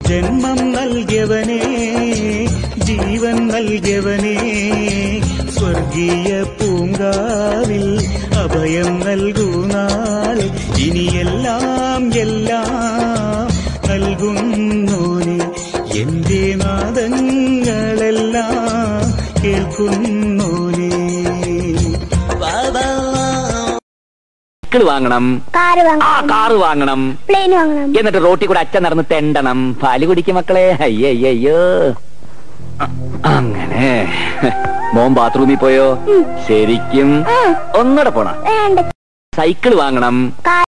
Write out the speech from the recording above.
ജന്മം നൽകിയവനേ ജീവൻ നൽകിയവനേ സ്വർഗീയ പൂങ്കാവിൽ അഭയം നൽകൂ നാളെ ഇനിയെല്ലാം എല്ലാം നൽകുന്നോനെ എന്റെ നാദങ്ങളെല്ലാം കേൾക്കുന്നോനെ സൈക്കിൾ വാങ്ങണം കാറ് ആ വാങ്ങണം കാറ് വാങ്ങണം പ്ലെയിൻ വാങ്ങണം എന്നിട്ട് റോട്ടിൽ കൂടെ അച്ഛൻ നടന്ന് തെണ്ടണം പാല് കുടിക്കും മക്കളെ അയ്യയ്യോ അ- അങ്ങനെ മോൻ ബാത്റൂമിൽ പോയോ ശരിക്കും ഉം. ഒന്നുകൂടെ പോണ വേണ്ട സൈക്കിൾ വാങ്ങണം കാർ